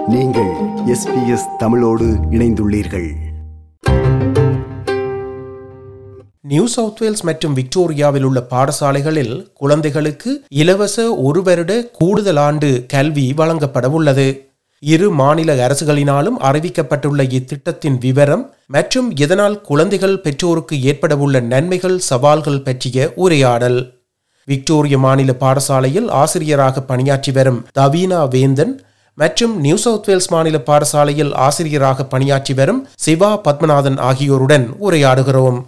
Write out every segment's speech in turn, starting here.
நீங்கள் எஸ்பிஎஸ் தமிழோடு இணைந்துள்ளீர்கள் நியூ சவுத் வேல்ஸ் மற்றும் விக்டோரியாவில் உள்ள பாடசாலைகளில் குழந்தைகளுக்கு இலவச ஒரு வருட கூடுதல் ஆண்டு கல்வி வழங்கப்பட உள்ளது இரு மாநில அரசுகளினாலும் அறிவிக்கப்பட்டுள்ள இத்திட்டத்தின் விவரம் மற்றும் இதனால் குழந்தைகள் பெற்றோருக்கு ஏற்படவுள்ள நன்மைகள் சவால்கள் பற்றிய உரையாடல் விக்டோரிய மாநில பாடசாலையில் ஆசிரியராக பணியாற்றி வரும் தவீனா வேந்தன் மற்றும் நியூ சவுத் வேல்ஸ் மாநில பாடசாலையில் ஆசிரியராக பணியாற்றி வரும் சிவா பத்மநாதன் ஆகியோருடன் உரையாடுகிறோம்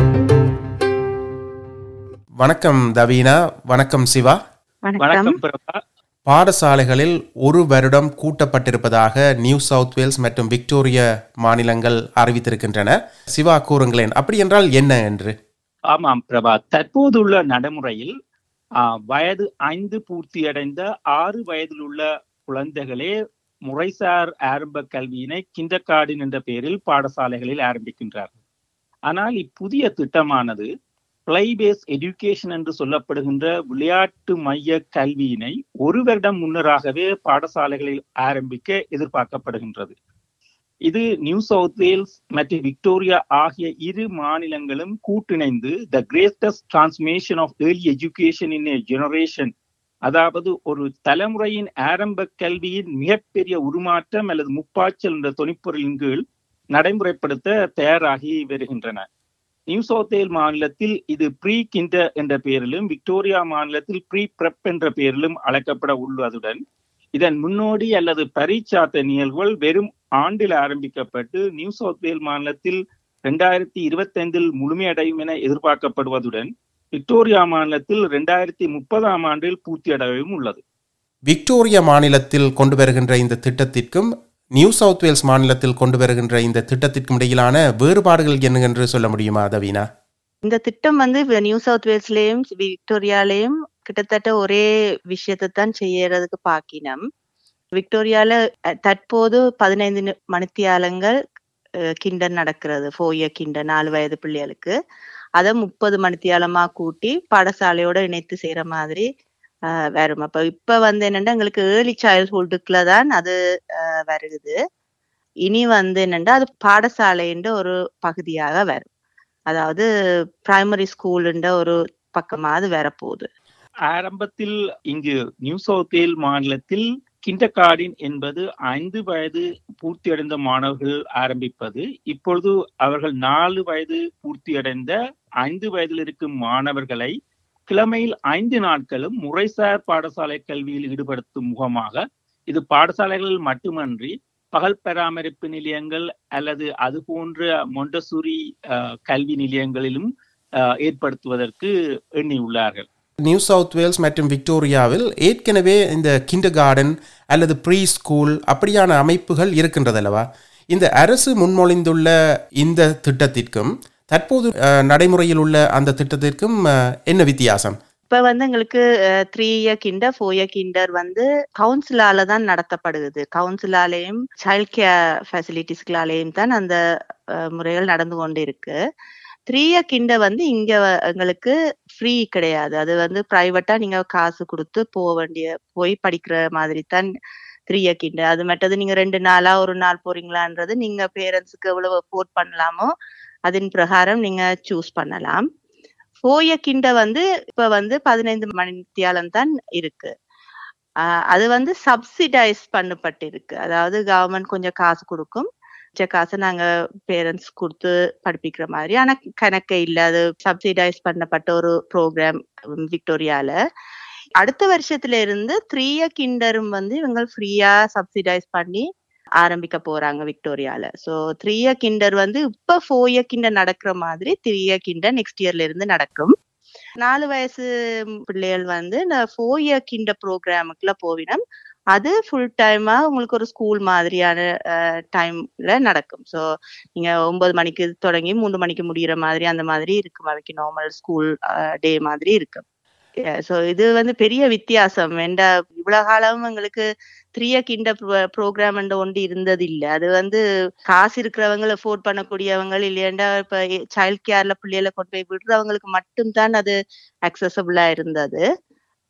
வணக்கம் தவீனா வணக்கம் சிவா வணக்கம் வணக்கம் பிரபா பாடசாலைகளில் ஒரு வருடம் கூட்டப்பட்டிருப்பதாக நியூ சவுத் வேல்ஸ் மற்றும் விக்டோரிய மாநிலங்கள் அறிவித்திருக்கின்றன சிவா கூறுங்களேன் அப்படி என்றால் என்ன என்று ஆமாம் பிரபா தற்போதுள்ள நடைமுறையில் ஆ, வயது ஐந்து பூர்த்தியடைந்த ஆறு வயதில் உள்ள குழந்தைகளே முறைசார் ஆரம்ப கல்வியினை கிண்டர்கார்டன் என்ற பெயரில் பாடசாலைகளில் ஆரம்பிக்கின்றார்கள் ஆனால் இப்புதிய திட்டமானது பிளே பேஸ் எஜுகேஷன் என்று சொல்லப்படுகின்ற விளையாட்டு மைய கல்வியினை ஒரு வருடம் முன்னராகவே பாடசாலைகளில் ஆரம்பிக்க எதிர்பார்க்கப்படுகின்றது இது நியூ சவுத் வேல்ஸ் மற்றும் விக்டோரியா ஆகிய இரு மாநிலங்களும் கூட்டிணைந்து the greatest transformation of early education in a generation அதாவது ஒரு தலைமுறையின் ஆரம்ப கல்வியின் மிகப்பெரிய உருமாற்றம் அல்லது முப்பாச்சல் என்ற தொனிப்பொருளின் கீழ் நடைமுறைப்படுத்த தயாராகி வருகின்றன நியூ சவுத் வேல் மாநிலத்தில் இது ப்ரீ கிண்டர் என்ற பெயரிலும் விக்டோரியா மாநிலத்தில் ப்ரீ பிரப் என்ற பெயரிலும் அழைக்கப்பட உள்ளதுடன் இதன் முன்னோடி அல்லது பரீட்சாத்த நிகழ்வுகள் வெறும் ஆண்டில் ஆரம்பிக்கப்பட்டு நியூ சவுத் வேல் மாநிலத்தில் ரெண்டாயிரத்தி இருபத்தைந்தில் முழுமையடையும் என எதிர்பார்க்கப்படுவதுடன் விக்டோரியா மாநிலத்தில் ரெண்டாயிரத்தி முப்பதாம் ஆண்டில் பூர்த்தியடையவும் உள்ளது விக்டோரியா மாநிலத்தில் கொண்டு வருகின்ற இந்த திட்டத்திற்கும் நியூ சவுத் வேல்ஸ் மாநிலத்தில் கொண்டு வருகின்ற இந்த திட்டத்திற்கும் இடையிலான வேறுபாடுகள் என்ன என்று சொல்ல முடியுமா தவீனா இந்த திட்டம் வந்து இப்ப நியூ சவுத் வேல்ஸ்லயும் விக்டோரியாலயும் கிட்டத்தட்ட ஒரே விஷயத்தை தான் செய்யறதுக்கு பாக்கினம் விக்டோரியால அஹ், தற்போது பதினைந்து நி- மணித்தியாலங்கள் கிண்டர் நடக்கிறது ஃபோர் இயர் கிண்டர் நாலு வயது பிள்ளைகளுக்கு அதை முப்பது மணித்தியாலமா கூட்டி பாடசாலையோட இணைத்து செய்யற மாதிரி அஹ், வரும் அப்ப இப்ப வந்து என்னன்னா எங்களுக்கு ஏர்லி சைல்ட்ஹுட்டுக்குள்ள தான் அது அஹ், வருகுது இனி வந்து என்னன்னா அது பாடசாலைன்ற ஒரு பகுதியாக வரும் அதாவது பிரைமரி ஸ்கூலுன்ற ஒரு பக்கமா அது வரப்போகுது ஆரம்பத்தில் இங்கு நியூ சவுத் வேல் மாநிலத்தில் கிண்டர்கார்டன் என்பது ஐந்து வயது பூர்த்தியடைந்த மாணவர்கள் ஆரம்பிப்பது இப்பொழுது அவர்கள் நாலு வயது பூர்த்தியடைந்த ஐந்து வயதில் இருக்கும் மாணவர்களை கிழமையில் ஐந்து நாட்களும் முறைசார் பாடசாலை கல்வியில் ஈடுபடுத்தும் முகமாக இது பாடசாலைகளில் மட்டுமன்றி பகல் பராமரிப்பு நிலையங்கள் அல்லது அது போன்ற மொண்டசூரி அஹ், கல்வி நிலையங்களிலும் அஹ், ஏற்படுத்துவதற்கு எண்ணியுள்ளார்கள் நியூ சவுத் வேல்ஸ் மற்றும் விக்டோரியாவில் ஏற்கனவே இந்த கிண்டர் கார்டன் அல்லது ப்ரீ ஸ்கூல் அப்படியான அமைப்புகள் இருக்கின்றதல்லவா இந்த அரசு முன்மொழிந்துள்ள இந்த திட்டத்திற்கும் தற்போது அஹ், நடைமுறையில் உள்ள அந்த திட்டத்திற்கும் அஹ், என்ன வித்தியாசம் இப்ப வந்து எங்களுக்கு three year kinder four year kinder வந்து கவுன்சிலால தான் நடத்தப்படுகிறது கவுன்சிலாலேயும் சைல்ட் கேர் ஃபெசிலிட்டிஸ்களாலேயும் தான் அந்த அஹ், முறைகள் நடந்து கொண்டு இருக்கு த்ரீ இயர் கிண்டர் வந்து இங்க வ- எங்களுக்கு ஃப்ரீ கிடையாது அது வந்து பிரைவேட்டா நீங்க காசு கொடுத்து போக வேண்டிய போய் படிக்கிற மாதிரி தான் த்ரீ இயர் கிண்டர் அது மற்றது நீங்க ரெண்டு நாளா ஒரு நாள் போறீங்களான்றது நீங்க பேரண்ட்ஸுக்கு எவ்வளவு அஃபோர்ட் பண்ணலாமோ அதன் பிரகாரம் நீங்க சூஸ் பண்ணலாம் ஃபோய கிண்ட வந்து இப்ப வந்து பதினைந்து மணித்தியாலம் தான் இருக்கு ஆஹ் அது வந்து சப்சிடைஸ் பண்ணப்பட்டிருக்கு அதாவது கவர்மெண்ட் கொஞ்சம் காசு கொடுக்கும் மிச்ச காசை நாங்க பேரண்ட்ஸ் கொடுத்து படிப்பிக்கிற மாதிரி ஆனா கணக்கே இல்ல அது சப்சிடைஸ் பண்ணப்பட்ட ஒரு ப்ரோக்ராம் விக்டோரியால அடுத்த வருஷத்துல இருந்து த்ரீ இயர் கிண்டரும் வந்து இவங்க ஃப்ரீயா சப்சிடைஸ் பண்ணி ஆரம்பிக்க போறாங்க விக்டோரியால சோ த்ரீ இயர் கிண்டர் வந்து இப்ப ஃபோர் இயர் கிண்டர் நடக்கிற மாதிரி த்ரீ இயர் கிண்டர் நெக்ஸ்ட் இயர்ல இருந்து நடக்கும் நாலு வயசு பிள்ளைகள் வந்து இந்த ஃபோர் இயர் கிண்டர் ப்ரோக்ராமுக்குள்ள போவினம் அது ஃபுல் டைமா உங்களுக்கு ஒரு ஸ்கூல் மாதிரியான டைம்ல நடக்கும் ஸோ நீங்க ஒன்பது மணிக்கு தொடங்கி மூணு மணிக்கு முடியிற மாதிரி அந்த மாதிரி இருக்கும் அவைக்கு நார்மல் ஸ்கூல் டே மாதிரி இருக்கும் ஸோ இது வந்து பெரிய வித்தியாசம் வேண்ட இவ்வளவு காலம் எங்களுக்கு த்ரீ கிண்ட ப்ரோக்ராம் ஒன்று இருந்தது இல்ல அது வந்து காசு இருக்கிறவங்க அஃபோர்ட் பண்ணக்கூடியவங்க இல்லையாண்டா இப்ப சைல்ட் கேர்ல பிள்ளைகளை கொண்டு போய் விடுறவங்களுக்கு மட்டும்தான் அது அக்சசபிளா இருந்தது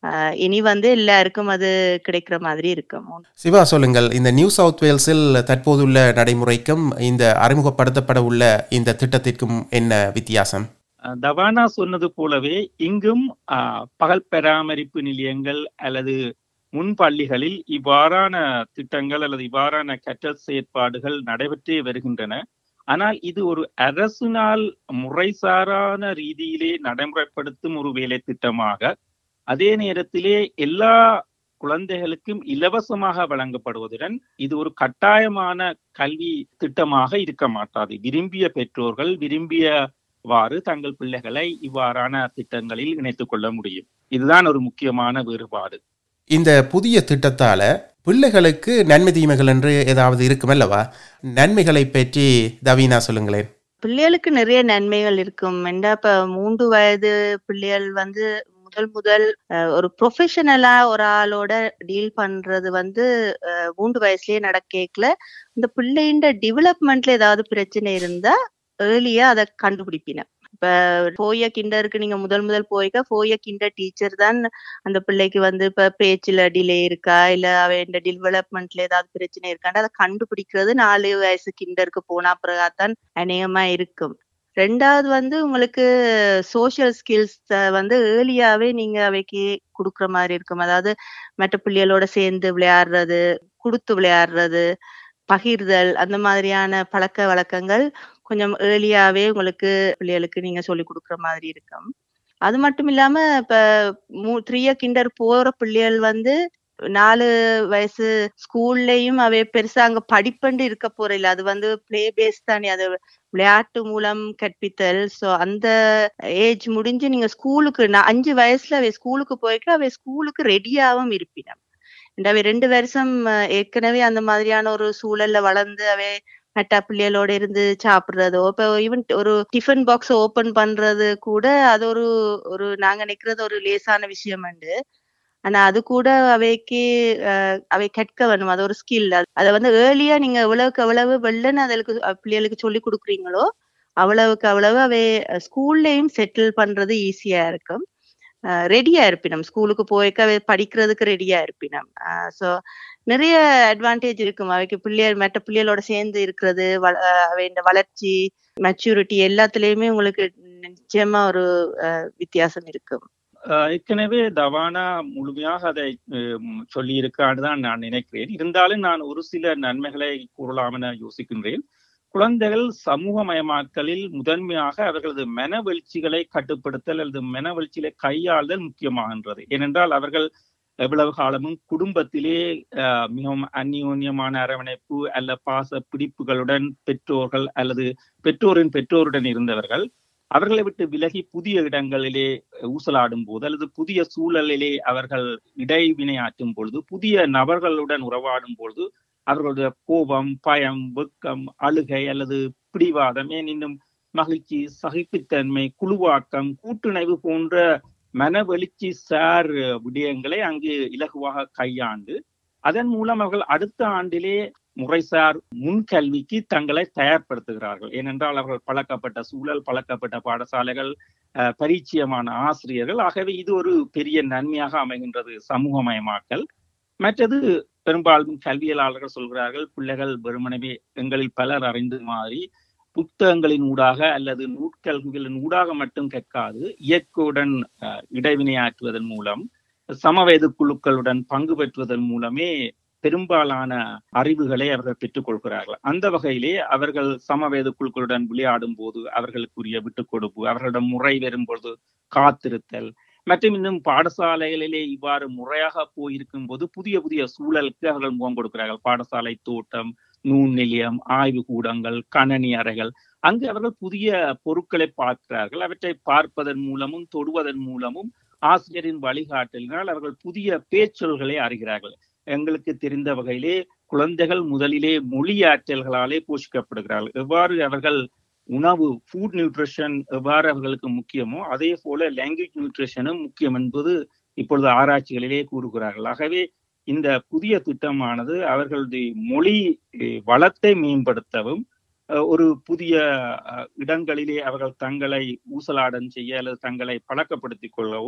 அஹ் இனி வந்து எல்லாருக்கும் அது கிடைக்கிற மாதிரி இருக்கும் சிவா சொல்லுங்கள் இந்த நியூ சவுத் வேல்ஸில் தற்போதுள்ள நடைமுறைக்கும் இந்த அறிமுகப்படுத்தப்பட உள்ள இந்த திட்டத்திற்கும் என்ன வித்தியாசம் அஹ் தவானா சொன்னது போலவே இங்கும் அஹ், பகல் பராமரிப்பு நிலையங்கள் அல்லது முன் பள்ளிகளில் இவ்வாறான திட்டங்கள் அல்லது இவ்வாறான கற்றல் செயற்பாடுகள் நடைபெற்றே வருகின்றன ஆனால் இது ஒரு அரசினால் முறைசாரான ரீதியிலே நடைமுறைப்படுத்தும் ஒரு வேலை திட்டமாக அதே நேரத்திலே எல்லா குழந்தைகளுக்கும் இலவசமாக வழங்கப்படுவதுடன் இது ஒரு கட்டாயமான கல்வி திட்டமாக இருக்க மாட்டாது விரும்பிய பெற்றோர்கள் விரும்பியவாறு தங்கள் பிள்ளைகளை இவ்வாறான திட்டங்களில் இணைத்துக் கொள்ள முடியும் இதுதான் ஒரு முக்கியமான வேறுபாடு இந்த புதிய திட்டத்தால பிள்ளைகளுக்கு நன்மை தீமைகள் என்று ஏதாவது இருக்குமல்லவா நன்மைகளை பற்றி தவீனா சொல்லுங்களேன் பிள்ளைகளுக்கு நிறைய நன்மைகள் இருக்கும் ஏண்டா இப்ப மூன்று வயது பிள்ளைகள் வந்து முதல் முதல் அஹ், ஒரு ப்ரொஃபஷனலா ஒரு ஆளோட டீல் பண்றது வந்து அஹ், மூன்று வயசுலயே நடக்கல இந்த பிள்ளையின் டெவலப்மெண்ட்ல ஏதாவது பிரச்சனை இருந்தா ஏர்லியா அதை கண்டுபிடிப்பின இப்ப போய கிண்டருக்கு நீங்க முதல் முதல் போய்க்க போய கிண்டர் டீச்சர் தான் அந்த பிள்ளைக்கு வந்து இப்ப பேச்சுல டிலே இருக்கா இல்ல அவன் டெவலப்மெண்ட்ல ஏதாவது பிரச்சனை இருக்கான்னு அதை கண்டுபிடிக்கிறது நாலு வயசு கிண்டருக்கு போனா பிறகாதான் அநேகமா இருக்கும் ரெண்டாவது வந்து உங்களுக்கு சோஷியல் ஸ்கில்ஸ் வந்து ஏர்லியாவே நீங்க அவைக்கு கொடுக்குற மாதிரி இருக்கும் அதாவது மற்ற பிள்ளைகளோட சேர்ந்து விளையாடுறது கொடுத்து விளையாடுறது பகிர்தல் அந்த மாதிரியான பழக்க வழக்கங்கள் கொஞ்சம் ஏர்லியாவே உங்களுக்கு பிள்ளைகளுக்கு நீங்க சொல்லி கொடுக்குற மாதிரி இருக்கும் அது மட்டும் இல்லாம இப்ப த்ரீ இயர் கிண்டர் போற பிள்ளைகள் வந்து நாலு வயசு ஸ்கூல்லயும் அவை பெருசா அங்க படிப்பண்டு இருக்க போற இல்ல அது வந்து பிளே பேஸ் தானே அது விளையாட்டு மூலம் கற்பித்தல் சோ அந்த ஏஜ் முடிஞ்சு நீங்க ஸ்கூலுக்கு நான் அஞ்சு வயசுல அவை ஸ்கூலுக்கு போய்க்க அவை ஸ்கூலுக்கு ரெடியாவும் இருப்பினம் அவை ரெண்டு வருஷம் அஹ், ஏற்கனவே அந்த மாதிரியான ஒரு சூழல்ல வளர்ந்து அவை நட்டா பிள்ளைகளோட இருந்து சாப்பிடுறதோ இப்ப ஈவன் ஒரு டிஃபன் பாக்ஸ் ஓபன் பண்றது கூட அது ஒரு ஒரு நாங்க நிக்கிறது ஒரு லேசான விஷயம் உண்டு ஆனா அது கூட அவைக்கு அஹ், அவை கற்க வேணும் அது ஒரு ஸ்கில் அதை வந்து ஏர்லியா நீங்க எவ்வளவுக்கு எவ்வளவு வெள்ளன்னு அதுக்கு அஹ், பிள்ளைகளுக்கு சொல்லி கொடுக்குறீங்களோ அவ்வளவுக்கு அவ்வளவு அவை ஸ்கூல்லயும் செட்டில் பண்றது ஈஸியா இருக்கும் ரெடியா இருப்பினம் ஸ்கூலுக்கு போய்க்க அவை படிக்கிறதுக்கு ரெடியா இருப்பினம் சோ நிறைய அட்வான்டேஜ் இருக்கும் அவைக்கு பிள்ளைகள் மற்ற பிள்ளைகளோட சேர்ந்து இருக்கிறது வள- அஹ், அவையோட வளர்ச்சி மெச்சூரிட்டி எல்லாத்துலயுமே உங்களுக்கு நிச்சயமா ஒரு அஹ், வித்தியாசம் இருக்கும் அஹ் ஏற்கனவே தவானா முழுமையாக அதை சொல்லி தான் நான் நினைக்கிறேன் இருந்தாலும் நான் ஒரு சில நன்மைகளை கூறலாம் என யோசிக்கின்றேன் குழந்தைகள் சமூகமயமாக்கலில் முதன்மையாக அவர்களது மனவெழுச்சிகளை கட்டுப்படுத்தல் அல்லது மனவெழுச்சிகளை கையாளுதல் முக்கியமாகின்றது ஏனென்றால் அவர்கள் எவ்வளவு காலமும் குடும்பத்திலே அஹ், மிகவும் அந்யோன்யமான அரவணைப்பு அல்ல பாச பிடிப்புகளுடன் பெற்றோர்கள் அல்லது பெற்றோரின் பெற்றோருடன் இருந்தவர்கள் அவர்களை விட்டு விலகி புதிய இடங்களிலே ஊசலாடும் போது அல்லது புதிய சூழலிலே அவர்கள் இடைவினையாற்றும் பொழுது புதிய நபர்களுடன் உறவாடும் பொழுது அவர்களுடைய கோபம் பயம் வெக்கம் அழுகை அல்லது பிடிவாதம் ஏன் இன்னும் மகிழ்ச்சி சகிப்புத்தன்மை குழுவாக்கம் கூட்டுணைவு போன்ற மனவெழுச்சி சார் விடயங்களை அங்கு இலகுவாக கையாண்டு அதன் மூலம் அவர்கள் அடுத்த ஆண்டிலே முறைசார் முன்கல்விக்கு தங்களை தயார்படுத்துகிறார்கள் ஏனென்றால் அவர்கள் பழக்கப்பட்ட சூழல் பழக்கப்பட்ட பாடசாலைகள் அஹ், பரிச்சயமான ஆசிரியர்கள் ஆகவே இது ஒரு பெரிய நன்மையாக அமைகின்றது சமூகமயமாக்கல் மற்றது பெரும்பாலும் கல்வியலாளர்கள் சொல்கிறார்கள் பிள்ளைகள் வெறுமனவே எங்களில் பலர் அறிந்து மாறி புத்தகங்களின் ஊடாக அல்லது நூற்கல்விகளின் ஊடாக மட்டும் கற்காது இயற்கையுடன் அஹ், இடைவினையாற்றுவதன் மூலம் சமவயது குழுக்களுடன் பங்கு பெற்றுவதன் மூலமே பெரும்பாலான அறிவுகளை அவர்கள் பெற்றுக்கொள்கிறார்கள் அந்த வகையிலே அவர்கள் சமவயது குழுக்களுடன் விளையாடும் போது அவர்களுக்குரிய விட்டுக் கொடுப்பு அவர்களிடம் முறை வரும்பொழுது காத்திருத்தல் மற்றும் இன்னும் பாடசாலைகளிலே இவ்வாறு முறையாக போயிருக்கும் போது புதிய புதிய சூழலுக்கு அவர்கள் முகம் கொடுக்கிறார்கள் பாடசாலை தோட்டம் நூல் நிலையம் ஆய்வு கூடங்கள் கணனி அறைகள் அங்கு அவர்கள் புதிய பொருட்களை பார்க்கிறார்கள் அவற்றை பார்ப்பதன் மூலமும் தொடுவதன் மூலமும் ஆசிரியரின் வழிகாட்டலினால் அவர்கள் புதிய பேச்சொல்களை அறிகிறார்கள் எங்களுக்கு தெரிந்த வகையிலே குழந்தைகள் முதலிலே மொழியாற்றல்களாலே போஷிக்கப்படுகிறார்கள் எவ்வாறு அவர்கள் உணவு ஃபுட் நியூட்ரிஷன் எவ்வாறு அவர்களுக்கு முக்கியமோ அதே போல லாங்குவேஜ் நியூட்ரிஷனும் முக்கியம் என்பது இப்பொழுது ஆராய்ச்சிகளிலே கூறுகிறார்கள் ஆகவே இந்த புதிய திட்டமானது அவர்களுடைய மொழி அஹ், வளத்தை மேம்படுத்தவும் அஹ், ஒரு புதிய அஹ், இடங்களிலே அவர்கள் தங்களை ஊசலாடம் செய்ய அல்லது தங்களை பழக்கப்படுத்திக் கொள்ளவும்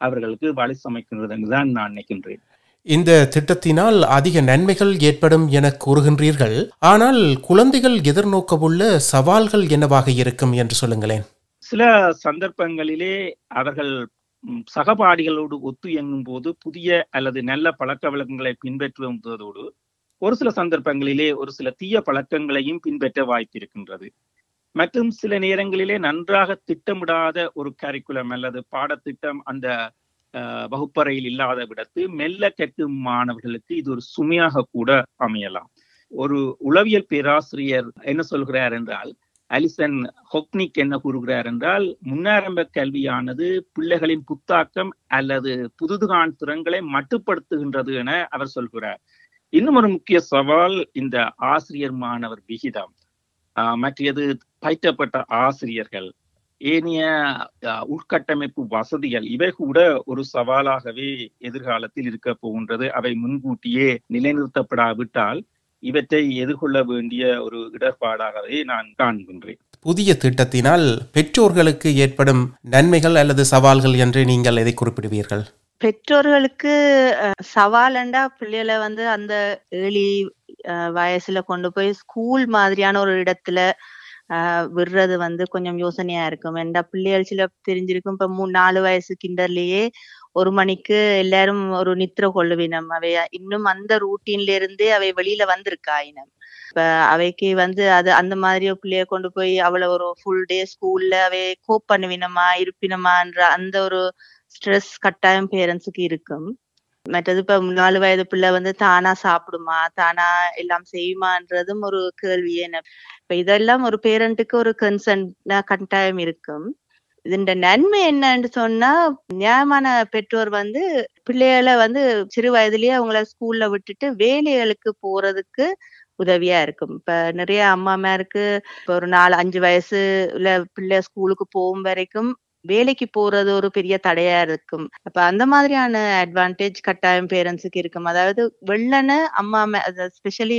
அவர்களுக்கு வழி சமைக்கின்றது என்றுதான் நான் நினைக்கின்றேன் இந்த திட்டத்தினால் அதிக நன்மைகள் ஏற்படும் என கூறுகின்றீர்கள் ஆனால் குழந்தைகள் எதிர்நோக்கவுள்ள சவால்கள் என்னவாக இருக்கும் என்று சொல்லுங்களேன் சில சந்தர்ப்பங்களிலே அவர்கள் ம், சகபாடிகளோடு ஒத்து இயங்கும் போது புதிய அல்லது நல்ல பழக்க வழக்கங்களை பின்பற்றுவதோடு ஒரு சில சந்தர்ப்பங்களிலே ஒரு சில தீய பழக்கங்களையும் பின்பற்ற வாய்ப்பிருக்கின்றது மற்றும் சில நேரங்களிலே நன்றாக திட்டமிடாத ஒரு கரிக்குலம் அல்லது பாடத்திட்டம் அந்த அஹ், வகுப்பறையில் இல்லாத விடத்து மெல்ல கற்கும் மாணவர்களுக்கு இது ஒரு சுமையாக கூட அமையலாம் ஒரு உளவியல் பேராசிரியர் என்ன சொல்கிறார் என்றால் அலிசன் ஹொக்னிக் என்ன கூறுகிறார் என்றால் முன்னாரம்ப கல்வியானது பிள்ளைகளின் புத்தாக்கம் அல்லது புதுதுகான் திறன்களை மட்டுப்படுத்துகின்றது என அவர் சொல்கிறார் இன்னும் ஒரு முக்கிய சவால் இந்த ஆசிரியர் மாணவர் விகிதம் ஆஹ் மற்றது பயிற்றப்பட்ட ஆசிரியர்கள் ஏனைய ஆஹ் உட்கட்டமைப்பு வசதிகள் இவை கூட ஒரு சவாலாகவே எதிர்காலத்தில் இருக்க போகின்றது அவை முன்கூட்டியே நிலைநிறுத்தப்படாவிட்டால் இவற்றை எதிர்கொள்ள வேண்டிய ஒரு இடர்பாடாகவே நான் காண்கின்றேன் புதிய திட்டத்தினால் பெற்றோர்களுக்கு ஏற்படும் நன்மைகள் அல்லது சவால்கள் என்று நீங்கள் எதை குறிப்பிடுவீர்கள் பெற்றோர்களுக்கு அஹ், சவாலண்டா பிள்ளைகளை வந்து அந்த ஏர்லி வயசுல கொண்டு போய் ஸ்கூல் மாதிரியான ஒரு இடத்துல ஆஹ் விடுறது வந்து கொஞ்சம் யோசனையா இருக்கும் ஏன்டா பிள்ளைகள் சில தெரிஞ்சிருக்கும் இப்ப மூணு நாலு வயசு கிண்டர்லயே ஒரு மணிக்கு எல்லாரும் ஒரு நித்திர கொள்ளுவினம் அவை இன்னும் அந்த ரூட்டீன்ல இருந்தே அவை வெளியில வந்திருக்கா இனம் இப்ப அவைக்கு வந்து அது அந்த மாதிரி ஒரு பிள்ளைய கொண்டு போய் அவளை ஒரு ஃபுல் டே ஸ்கூல்ல அவை கோப் பண்ணுவினமா இருப்பினமான்ற அந்த ஒரு ஸ்ட்ரெஸ் கட்டாயம் பேரண்ட்ஸுக்கு இருக்கும் மற்றது இப்ப நாலு வயது பிள்ளை வந்து தானா சாப்பிடுமா தானா எல்லாம் செய்யுமான்றதும் ஒரு கேள்வி என்ன இப்ப இதெல்லாம் ஒரு பேரண்ட்டுக்கு ஒரு கன்சர்ன் கட்டாயம் இருக்கும் இதுண்ட நன்மை என்னன்னு சொன்னா நியாயமான பெற்றோர் வந்து பிள்ளைகளை வந்து சிறு வயதுலயே அவங்கள ஸ்கூல்ல விட்டுட்டு வேலைகளுக்கு போறதுக்கு உதவியா இருக்கும் இப்ப நிறைய அம்மாமாருக்கு இப்ப ஒரு நாலு அஞ்சு வயசுல பிள்ளை ஸ்கூலுக்கு போகும் வரைக்கும் வேலைக்கு போறது ஒரு பெரிய தடையா இருக்கும் அப்ப அந்த மாதிரியான அட்வான்டேஜ் கட்டாயம் பேரண்ட்ஸுக்கு இருக்கும் அதாவது வெள்ளன அம்மா ஸ்பெஷலி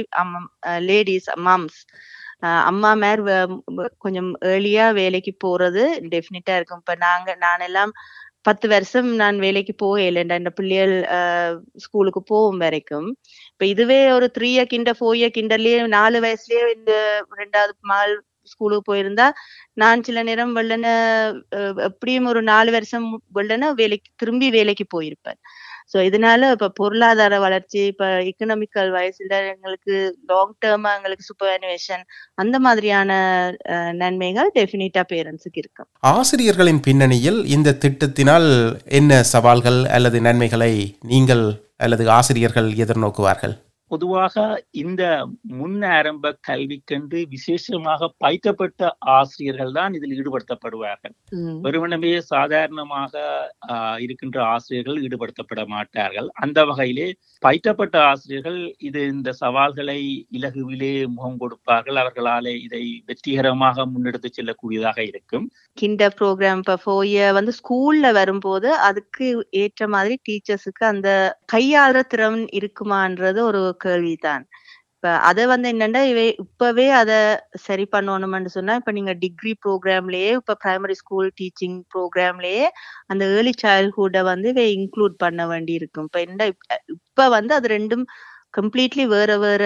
லேடிஸ் மாம்ஸ் அம்மா மேர் கொஞ்சம் ஏர்லியா வேலைக்கு போறது டெஃபினட்டா இருக்கும் இப்ப நாங்க நான் எல்லாம் பத்து வருஷம் நான் வேலைக்கு போகல இந்த பிள்ளைகள் ஸ்கூலுக்கு போகும் வரைக்கும் இப்ப இதுவே ஒரு three year kinder four year கிண்டர்லயே நாலு வயசுலயே இந்த ரெண்டாவது மால் ஸ்கூலுக்கு போயிருந்தா நான் சில நேரம் வெள்ளன எப்படியும் ஒரு நாலு வருஷம் வெள்ளன வேலைக்கு திரும்பி வேலைக்கு போயிருப்பேன் சோ இதனால இப்ப பொருளாதார வளர்ச்சி இப்ப எக்கனாமிக்கல் வயசுல எங்களுக்கு லாங் டேர்மா எங்களுக்கு சூப்பர்வேஷன் அந்த மாதிரியான நன்மைகள் டெஃபினட்டா பேரண்ட்ஸுக்கு இருக்கும் ஆசிரியர்களின் பின்னணியில் இந்த திட்டத்தினால் என்ன சவால்கள் அல்லது நன்மைகளை நீங்கள் அல்லது ஆசிரியர்கள் எதிர்நோக்குவார்கள் பொதுவாக இந்த முன் ஆரம்ப கல்விக்கென்று விசேஷமாக பயிற்றப்பட்ட ஆசிரியர்கள் தான் இதில் ஈடுபடுத்தப்படுவார்கள் வெறுமனமே சாதாரணமாக இருக்கின்ற ஆசிரியர்கள் ஈடுபடுத்தப்பட மாட்டார்கள் அந்த வகையிலே பயிற்றப்பட்ட ஆசிரியர்கள் இது இந்த சவால்களை இலகுவிலே முகம் கொடுப்பார்கள் அவர்களாலே இதை வெற்றிகரமாக முன்னெடுத்து செல்லக்கூடியதாக இருக்கும் கிண்டர் ப்ரோக்ராம் இப்ப ஃபோர் இயர் வந்து ஸ்கூல்ல வரும்போது அதுக்கு ஏற்ற மாதிரி டீச்சர்ஸுக்கு அந்த கையாளுற திறன் இருக்குமான்றது ஒரு கேள்விதான் இப்ப அதை வந்து என்னன்னா இவை இப்பவே அதை சரி பண்ணணும்னு சொன்னா இப்ப நீங்க டிகிரி ப்ரோக்ராம்லயே இப்ப பிரைமரி ஸ்கூல் டீச்சிங் ப்ரோக்ராம்லயே அந்த ஏர்லி சைல்ட்ஹுட்டை வந்து இவை இன்க்ளூட் பண்ண வேண்டி இருக்கும் இப்ப என்ன இப்ப வந்து அது ரெண்டும் கம்ப்ளீட்லி வேற வேற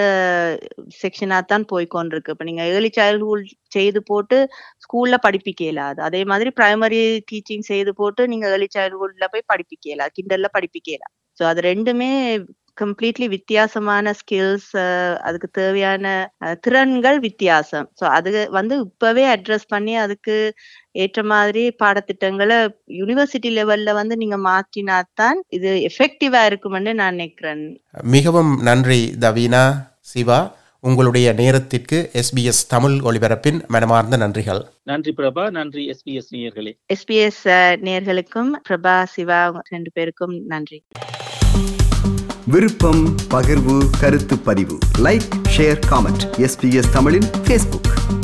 செக்ஷனா தான் போய்கொண்டிருக்கு இப்ப நீங்க ஏர்லி சைல்ட்ஹுட் செய்து போட்டு ஸ்கூல்ல படிப்பிக்க இயலாது அதே மாதிரி பிரைமரி டீச்சிங் செய்து போட்டு நீங்க ஏர்லி சைல்ட்ஹுட்ல போய் படிப்பிக்க இயலாது கிண்டர்ல படிப்பிக்க இயலாது ஸோ அது ரெண்டுமே கம்ப்ளீட்லி வித்தியாசமான ஸ்கில்ஸ் அதுக்கு தேவையான திறன்கள் வித்தியாசம் ஸோ அது வந்து இப்பவே அட்ரஸ் பண்ணி அதுக்கு ஏற்ற மாதிரி பாடத்திட்டங்களை யூனிவர்சிட்டி லெவல்ல வந்து நீங்க மாற்றினாத்தான் இது எஃபெக்டிவா இருக்கும்னு நான் நினைக்கிறேன் மிகவும் நன்றி தவீனா சிவா உங்களுடைய நேரத்திற்கு எஸ்பிஎஸ் தமிழ் ஒளிபரப்பின் மனமார்ந்த நன்றிகள் நன்றி பிரபா நன்றி எஸ்பிஎஸ் நேயர்களே எஸ்பிஎஸ் நேர்களுக்கும் பிரபா சிவா ரெண்டு பேருக்கும் நன்றி விருப்பம் பகிர்வு கருத்து பதிவு லைக் ஷேர் காமெண்ட் எஸ்பிஎஸ் தமிழின் ஃபேஸ்புக்